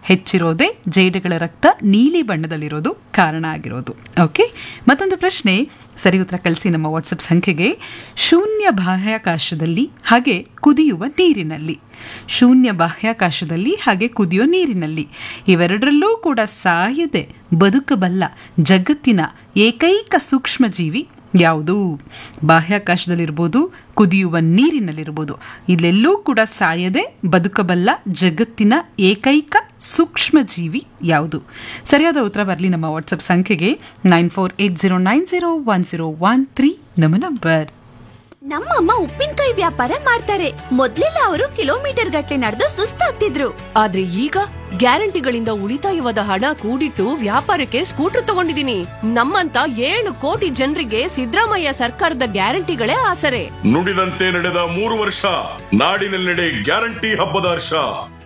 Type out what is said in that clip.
ಹೆಚ್ಚಿರೋದೇ ಜೇಡಗಳ ರಕ್ತ ನೀಲಿ ಬಣ್ಣದಲ್ಲಿರೋದು ಕಾರಣ ಆಗಿರೋದು ಓಕೆ ಮತ್ತೊಂದು ಪ್ರಶ್ನೆ ಸರಿ ಉತ್ತರ ಕಳಿಸಿ ನಮ್ಮ ವಾಟ್ಸಪ್ ಸಂಖ್ಯೆಗೆ ಶೂನ್ಯ ಬಾಹ್ಯಾಕಾಶದಲ್ಲಿ ಹಾಗೆ ಕುದಿಯುವ ನೀರಿನಲ್ಲಿ ಶೂನ್ಯ ಬಾಹ್ಯಾಕಾಶದಲ್ಲಿ ಹಾಗೆ ಕುದಿಯೋ ನೀರಿನಲ್ಲಿ ಇವೆರಡರಲ್ಲೂ ಕೂಡ ಸಾಯದೆ ಬದುಕಬಲ್ಲ ಜಗತ್ತಿನ ಏಕೈಕ ಸೂಕ್ಷ್ಮ ಜೀವಿ ಯಾವುದು ಬಾಹ್ಯಾಕಾಶದಲ್ಲಿರ್ಬೋದು ಕುದಿಯುವ ನೀರಿನಲ್ಲಿರ್ಬೋದು ಇಲ್ಲೆಲ್ಲೂ ಕೂಡ ಸಾಯದೆ ಬದುಕಬಲ್ಲ ಜಗತ್ತಿನ ಏಕೈಕ ಸೂಕ್ಷ್ಮ ಜೀವಿ ಯಾವುದು ಸರಿಯಾದ ಉತ್ತರ ಬರಲಿ ನಮ್ಮ ವಾಟ್ಸಪ್ ಸಂಖ್ಯೆಗೆ nine four eight zero nine zero one zero one three ನಮ್ಮ ನಂಬರ್ ನಮ್ಮಮ್ಮ ಉಪ್ಪಿನಕಾಯಿ ವ್ಯಾಪಾರ ಮಾಡ್ತಾರೆ ಮೊದ್ಲೆಲ್ಲ ಅವರು ಕಿಲೋಮೀಟರ್ ಗಟ್ಟಲೆ ನಡೆದು ಸುಸ್ತಾಗ್ತಿದ್ರು ಆದ್ರೆ ಈಗ ಗ್ಯಾರಂಟಿಗಳಿಂದ ಉಳಿತಾಯವಾದ ಹಣ ಕೂಡಿಟ್ಟು ವ್ಯಾಪಾರಕ್ಕೆ ಸ್ಕೂಟರ್ ತಗೊಂಡಿದೀನಿ ನಮ್ಮಂತ ಏಳು ಕೋಟಿ ಜನರಿಗೆ ಸಿದ್ದರಾಮಯ್ಯ ಸರ್ಕಾರದ ಗ್ಯಾರಂಟಿಗಳೇ ಆಸರೆ ನುಡಿದಂತೆ ನಡೆದ ಮೂರು ವರ್ಷ ನಾಡಿನೆಲ್ಲೆಡೆ ಗ್ಯಾರಂಟಿ ಹಬ್ಬದ ಹರ್ಷ